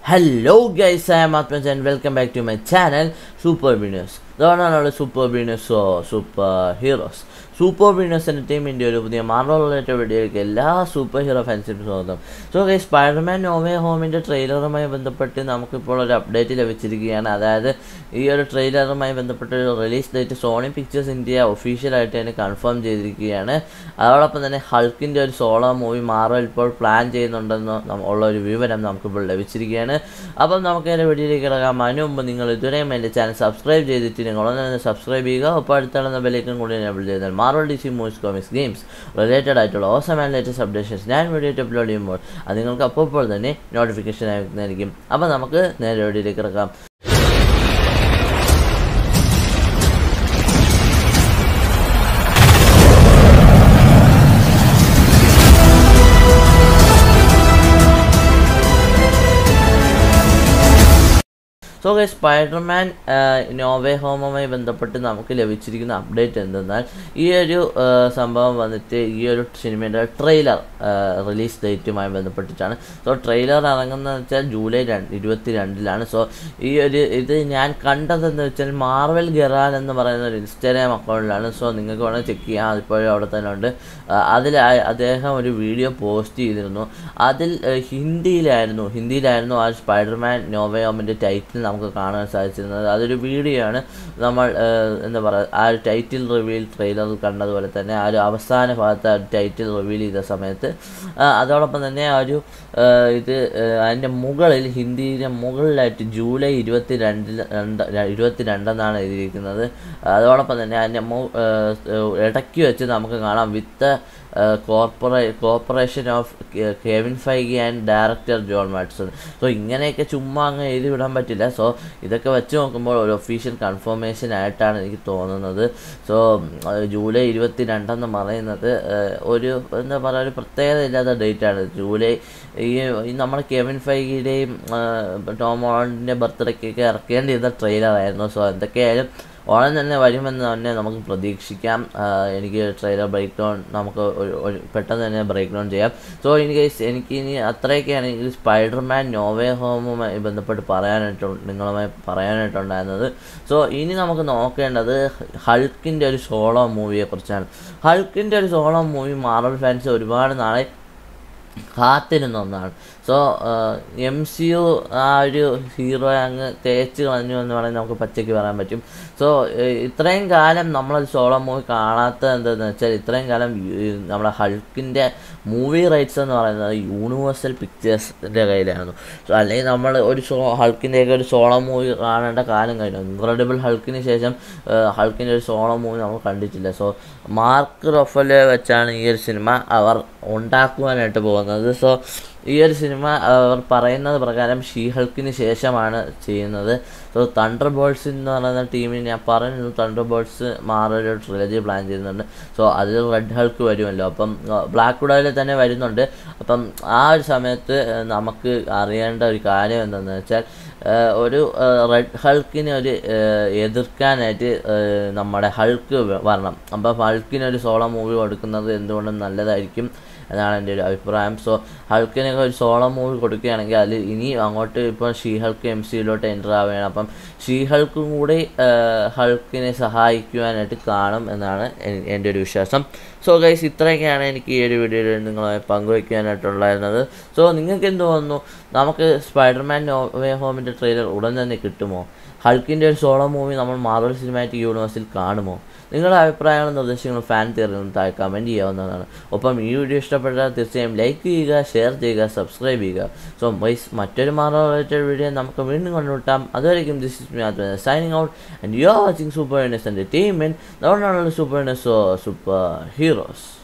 Hello guys, I am Atmans and welcome back to my channel Super Winners. ഇതാണ് super വീനേഴ്സോ super heroes super winners entertainment ഒരു പുതിയ Marvel related വീഡിയോയിലേക്ക് എല്ലാ super hero ഫാൻസിനും സ്വാഗതം സോ ഗൈ സ്പൈഡർമാൻ നോവേ ഹോമിൻ്റെ ട്രെയിലറുമായി ബന്ധപ്പെട്ട് നമുക്കിപ്പോൾ ഒരു അപ്ഡേറ്റ് ലഭിച്ചിരിക്കുകയാണ് അതായത് ഈ ഒരു ട്രെയിലറുമായി ബന്ധപ്പെട്ട ഒരു release date Sony pictures India ഒഫീഷ്യലായിട്ട് തന്നെ കൺഫേം ചെയ്തിരിക്കുകയാണ് അതോടൊപ്പം തന്നെ ഹൾക്കിൻ്റെ ഒരു സോളോ മൂവി മാർവൽ ഇപ്പോൾ പ്ലാൻ ചെയ്യുന്നുണ്ടെന്ന് നം- ഉള്ള ഒരു വിവരം നമുക്കിപ്പോൾ ലഭിച്ചിരിക്കുകയാണ് അപ്പം നമുക്ക് എൻ്റെ വീഡിയോയിലേക്ക് കിടക്കാം അതിന് മുമ്പ് നിങ്ങൾ ഇതുവരെയും എൻ്റെ ചാനൽ സബ്സ്ക്രൈബ് ചെയ്തിട്ട് നിങ്ങൾ ഒന്ന് തന്നെ സബ്സ്ക്രൈബ് ചെയ്യുക ഒപ്പം അടുത്തുള്ള ബെല്ലേക്കും കൂടി എനേബിൾ ചെയ്താൽ Marvel D C movies comics games related ആയിട്ടുള്ള ഓസം ആൻഡ് ലേറ്റസ്റ്റ് അപ്ഡേഷൻസ് ഞാൻ വീഡിയോ അപ്ലോഡ് ചെയ്യുമ്പോൾ അത് നിങ്ങൾക്ക് അപ്പോൾ തന്നെ നോട്ടിഫിക്കേഷൻ ആയിരിക്കുന്നതായിരിക്കും അപ്പോൾ നമുക്ക് നേരെ വീഡിയോയിലേക്ക് കിടക്കാം സോ ഗൈസ് സ്പൈഡർമാൻ നോവേ ഹോമുമായി ബന്ധപ്പെട്ട് നമുക്ക് ലഭിച്ചിരിക്കുന്ന അപ്ഡേറ്റ് എന്തെന്നാൽ ഈ ഒരു ആ, സംഭവം വന്നിട്ട് ഈ ഒരു സിനിമയുടെ ട്രെയിലർ റിലീസ് ഡേറ്റുമായി ബന്ധപ്പെട്ടിട്ടാണ് സോ ട്രെയിലർ ഇറങ്ങുന്നത് വെച്ചാൽ ജൂലൈ രണ്ട് ഇരുപത്തി രണ്ടിലാണ് സോ ഈ ഒരു ഇത് ഞാൻ കണ്ടതെന്ന് വെച്ചാൽ മാർവൽ ഗെറാൻ എന്ന് പറയുന്ന ഒരു ഇൻസ്റ്റാഗ്രാം അക്കൗണ്ടിലാണ് സോ നിങ്ങൾക്ക് വേണമെങ്കിൽ ചെക്ക് ചെയ്യാം അതിപ്പോഴും അവിടെ തന്നെ ഉണ്ട് ആ, അതിൽ ആ- അദ്ദേഹം ഒരു വീഡിയോ പോസ്റ്റ് ചെയ്തിരുന്നു അതിൽ ആ, ഹിന്ദിയിലായിരുന്നു ഹിന്ദിയിലായിരുന്നു ആ സ്പൈഡർമാൻ നോവയോമിൻ്റെ ടൈറ്റിൽ നമുക്ക് കാണാൻ സാധിച്ചിരുന്നത് അതൊരു വീഡിയോ ആണ് നമ്മൾ ആ, എന്താ പറയുക ആ ഒരു ടൈറ്റിൽ റിവീൽ ട്രെയിലറിൽ കണ്ടതുപോലെ തന്നെ ആ ഒരു അവസാന ഭാഗത്ത് ആ ടൈറ്റിൽ റിവീൽ ചെയ്ത സമയത്ത് ആ, അതോടൊപ്പം തന്നെ ആ ഒരു ആ, ഇത് ആ, അതിൻ്റെ മുകളിൽ ഹിന്ദിയിലെ മുകളിലായിട്ട് ജൂലൈ ഇരുപത്തി രണ്ടിൽ രണ്ട് ഇരുപത്തി രണ്ടെന്നാണ് എഴുതിയിരിക്കുന്നത് അതോടൊപ്പം തന്നെ അതിൻ്റെ മു ആ, ഇടയ്ക്ക് വെച്ച് നമുക്ക് കാണാം വിത്ത് കോർപ്പറേ corporation of Kevin Feige and director Jon Matson so ഇങ്ങനെയൊക്കെ ചുമ്മാ അങ്ങ് എഴുതി വിടാൻ പറ്റില്ല സോ ഇതൊക്കെ വെച്ച് നോക്കുമ്പോൾ ഒരു ഒഫീഷ്യൽ കൺഫർമേഷൻ ആയിട്ടാണ് എനിക്ക് തോന്നുന്നത് സോ ജൂലൈ ഇരുപത്തി രണ്ടെന്ന് പറയുന്നത് ഏഹ്, ഒരു എന്താ പറയുക ഒരു പ്രത്യേകത ഇല്ലാത്ത ഡേറ്റ് ആണ് ജൂലൈ ഈ ഈ നമ്മുടെ കെവിൻ ഫൈഗിയുടെയും ടോം ഹോളണ്ടിൻ്റെ ബർത്ത്ഡേക്കൊക്കെ ഇറക്കേണ്ടിയിരുന്ന ട്രെയിലർ ആയിരുന്നു സോ എന്തൊക്കെയായാലും ഉടൻ തന്നെ വരുമെന്ന് തന്നെ നമുക്ക് പ്രതീക്ഷിക്കാം ആ, എനിക്ക് ട്രെയിലർ ബ്രേക്ക് ഡൗൺ നമുക്ക് ഒരു- ഒരു പെട്ടെന്ന് തന്നെ ബ്രേക്ക് ഡൗൺ ചെയ്യാം സോ എനിക്ക് എനിക്ക് ഇനി അത്രയൊക്കെയാണ് എനിക്ക് സ്പൈഡർമാൻ നോവേ ഹോമുമായി ബന്ധപ്പെട്ട് പറയാനായിട്ട് നിങ്ങളുമായി പറയാനായിട്ടുണ്ടായിരുന്നത് സോ ഇനി നമുക്ക് നോക്കേണ്ടത് ഹൾക്കിൻ്റെ ഒരു സോളോ മൂവിയെക്കുറിച്ചാണ് ഹൾക്കിൻ്റെ ഒരു സോളോ മൂവി മാർവൽ ഫാൻസ് ഒരുപാട് നാളെ കാത്തിരുന്ന ഒന്നാണ് സോ എം സി യു ആ ഒരു ഹീറോ അങ്ങ് തേച്ച് കളഞ്ഞു എന്ന് വേണമെങ്കിൽ നമുക്ക് പച്ചയ്ക്ക് പറയാൻ പറ്റും സോ ഇത്രയും കാലം നമ്മളൊരു സോളോ മൂവി കാണാത്ത എന്താണെന്ന് വെച്ചാൽ ഇത്രയും കാലം ഈ നമ്മുടെ ഹൾക്കിൻ്റെ മൂവി റൈറ്റ്സ് എന്ന് പറയുന്നത് യൂണിവേഴ്സൽ പിക്ചേഴ്സിൻ്റെ കയ്യിലായിരുന്നു സോ അല്ലെങ്കിൽ നമ്മൾ ഒരു സോ ഹൾക്കിൻ്റെയൊക്കെ ഒരു സോളോ മൂവി കാണേണ്ട കാലം കഴിഞ്ഞു ഇൻക്രെഡിബിൾ ഹൾക്കിന് ശേഷം ഹൾക്കിൻ്റെ ഒരു സോളോ മൂവി നമ്മൾ കണ്ടിട്ടില്ല സോ മാർക്ക് റൊഫലെ വെച്ചാണ് ഈ ഒരു സിനിമ അവർ ഉണ്ടാക്കുവാനായിട്ട് പോകുന്നത് സോ ഈ ഒരു സിനിമ അവർ പറയുന്നത് പ്രകാരം ഷീ ഹൾക്കിന് ശേഷമാണ് ചെയ്യുന്നത് സോ തണ്ടർ ബോൾസ് എന്ന് പറയുന്ന ടീമിന് ഞാൻ പറഞ്ഞു തണ്ടർ ബോൾസ് മാറൊരു ട്രിലജി പ്ലാൻ ചെയ്യുന്നുണ്ട് സോ അതിൽ റെഡ് ഹൾക്ക് വരുമല്ലോ അപ്പം ബ്ലാക്ക് വിഡോയിൽ തന്നെ വരുന്നുണ്ട് അപ്പം ആ ഒരു സമയത്ത് ഏഹ്, നമുക്ക് അറിയേണ്ട ഒരു കാര്യം എന്താണെന്ന് വെച്ചാൽ ഏഹ്, ഒരു റെഡ് ഹൾക്കിനെ ഒരു ഏഹ്, എതിർക്കാനായിട്ട് ഏഹ്, നമ്മുടെ ഹൾക്ക് വ- വരണം അപ്പം ഹൾക്കിനൊരു സോളോ മൂവി കൊടുക്കുന്നത് എന്തുകൊണ്ടും നല്ലതായിരിക്കും എന്നാണ് എൻ്റെ ഒരു അഭിപ്രായം സോ ഹൾക്കിനൊക്കെ ഒരു സോളോ മൂവി കൊടുക്കുകയാണെങ്കിൽ അതിൽ ഇനി അങ്ങോട്ട് ഇപ്പോൾ ഷീ ഹൾക്ക് എം സിയിലോട്ട് എൻ്റർ ആവുകയാണ് അപ്പം ഷീ ഹൾക്കും കൂടി ഏഹ്, ഹൾക്കിനെ സഹായിക്കുവാനായിട്ട് കാണും എന്നാണ് എൻ- എൻ്റെ ഒരു വിശ്വാസം സോ ഗൈസ് ഇത്രയൊക്കെയാണ് എനിക്ക് ഈ ഒരു വീഡിയോയിൽ നിങ്ങളുമായി പങ്കുവയ്ക്കാനായിട്ടുണ്ടായിരുന്നത് സോ നിങ്ങൾക്ക് എന്ത് തോന്നുന്നു നമുക്ക് സ്പൈഡർമാൻ നോവേ ഹോമിൻ്റെ ട്രെയിലർ ഉടൻ തന്നെ കിട്ടുമോ ഹൾക്കിൻ്റെ ഒരു സോളോ മൂവി നമ്മൾ മാർവൽ സിനിമാറ്റിക് യൂണിവേഴ്സിൽ കാണുമോ നിങ്ങളുടെ അഭിപ്രായങ്ങളും നിർദ്ദേശങ്ങളും ഫാൻ തിയറികളും താഴെ കമൻറ്റ് ചെയ്യാവുന്നതാണ് ഒപ്പം ഈ വീഡിയോ ഇഷ്ടപ്പെട്ടാൽ തീർച്ചയായും ലൈക്ക് ചെയ്യുക ഷെയർ ചെയ്യുക സബ്സ്ക്രൈബ് ചെയ്യുക സോ വൈസ് മറ്റൊരു മാർവൽ റിലേറ്റഡ് വീഡിയോ നമുക്ക് വീണ്ടും കണ്ടുമുട്ടാം അതുവരെയും this is me signing out and you are watching super NS entertainment അതുകൊണ്ടാണല്ലോ സൂപ്പർ എൻഎസ് സൂപ്പർ ഹീറോസ്